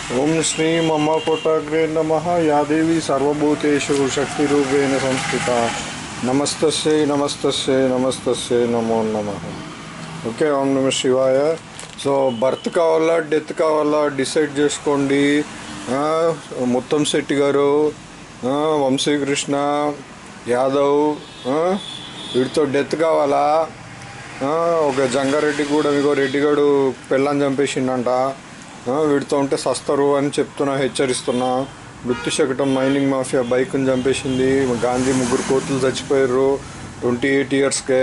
ఓం శ్రీ మమ కోటాగ్రే నమ యాదేవి సర్వభూతేషు శక్తిరూపేణ సంస్థిత నమస్తస్యై నమస్తస్యై నమస్తస్యై నమో నమ ఓకే ఓం నమ శివాయ సో బర్త్ కావాలా డెత్ కావాలా డిసైడ్ చేసుకోండి ఆ, ముత్తం శెట్టి గారు ఆ, వంశీకృష్ణ యాదవ్ ఆ, వీడితో డెత్ కావాలా ఆ, ఒక జంగారెడ్డి కూడా ఇంకో రెడ్డిగాడు పెళ్ళని చంపేసిండంట ఆ, వీడితో ఉంటే సస్తారు అని చెప్తున్నా హెచ్చరిస్తున్నా మృత్యు శకటం మైనింగ్ మాఫియా బైక్ని చంపేసింది గాంధీ ముగ్గురు కోతులు చచ్చిపోయారు ట్వంటీ ఎయిట్ ఇయర్స్కే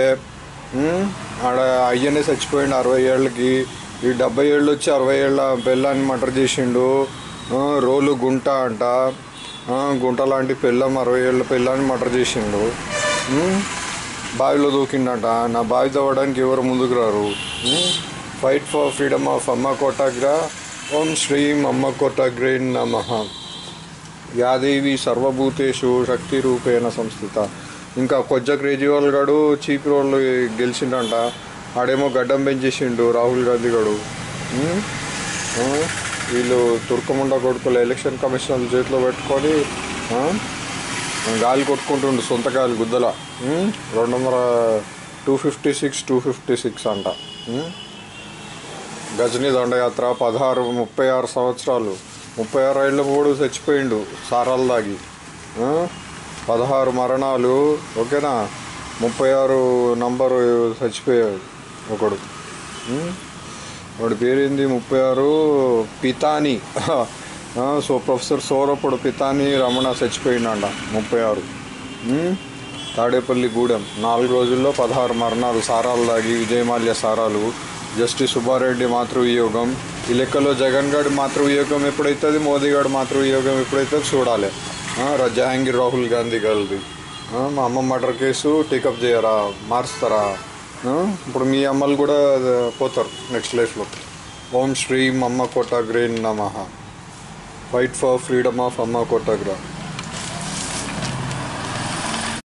ఆడ అయ్యనే చచ్చిపోయిండు అరవై ఏళ్ళకి ఈ డెబ్బై ఏళ్ళు వచ్చి అరవై ఏళ్ళ పెళ్ళాన్ని మటర్ చేసిండు ఆ, రోలు గుంట అంట ఆ, గుంట లాంటి పెళ్ళం అరవై ఏళ్ళ పెళ్ళాన్ని మటర్ చేసిండు ఉమ్, బావిలో దూకిండట నా బావి తవ్వడానికి ఎవరు ముందుకు రారు ఫైట్ ఫర్ ఫ్రీడమ్ ఆఫ్ అమ్మ కోటాగ్రా ఓం శ్రీం అమ్మ కోటాగ్రే నమ యాదేవి సర్వభూతేషు శక్తి రూపేణ సంస్థిత ఇంకా కొజ్జ కేజ్రీవాల్ గాడు చీప్ రోల్ గెలిచిండంట ఆడేమో గడ్డం పెంచేసిండు రాహుల్ గాంధీ గాడు ఉమ్, ఆ, వీళ్ళు తుర్కముండ కొడుకులు ఎలక్షన్ కమిషన్ చేతిలో పెట్టుకొని ఆ, గాలి కొట్టుకుంటుండు సొంత గాలి గుద్దల ఉమ్, రెండు వందల two fifty six two fifty six అంట ఉమ్. గజనీ దండయాత్ర పదహారు ముప్పై ఆరు సంవత్సరాలు ముప్పై ఆరు ఏళ్ళ మూడు చచ్చిపోయిండు సారాలు దాగి ఆ? పదహారు మరణాలు ఓకేనా ముప్పై ఆరు నంబరు చచ్చిపోయాడు ఒకడు ఉమ్? వాడి పేరేంది ముప్పై ఆరు పితాని ఆ, సో ప్రొఫెసర్ సౌరప్పుడు పితాని రమణ చచ్చిపోయిండంట ముప్పై ఆరు ఉమ్? తాడేపల్లి గూడెం నాలుగు రోజుల్లో పదహారు మరణాలు సారాలు దాగి విజయమాల్య సారాలు జస్టిస్ సుబ్బారెడ్డి మాతృవియోగం ఈ లెక్కలో జగన్ గడ్ మాతృవియోగం ఎప్పుడైతుంది మోదీ గడ్ మాతృవియోగం ఎప్పుడైతుంది చూడాలి ఆ, ర- జహాంగీర్ రాహుల్ గాంధీ గారిది ఆ, మా అమ్మ మర్డర్ కేసు టేకప్ చేయరా మారుస్తారా ఆ, ఇప్పుడు మీ అమ్మలు కూడా ఆ, పోతారు నెక్స్ట్ లైఫ్లో ఓం శ్రీం అమ్మ కోటాగ్రే నమ ఫైట్ ఫర్ ఫ్రీడమ్ ఆఫ్ అమ్మ కోటాగ్రా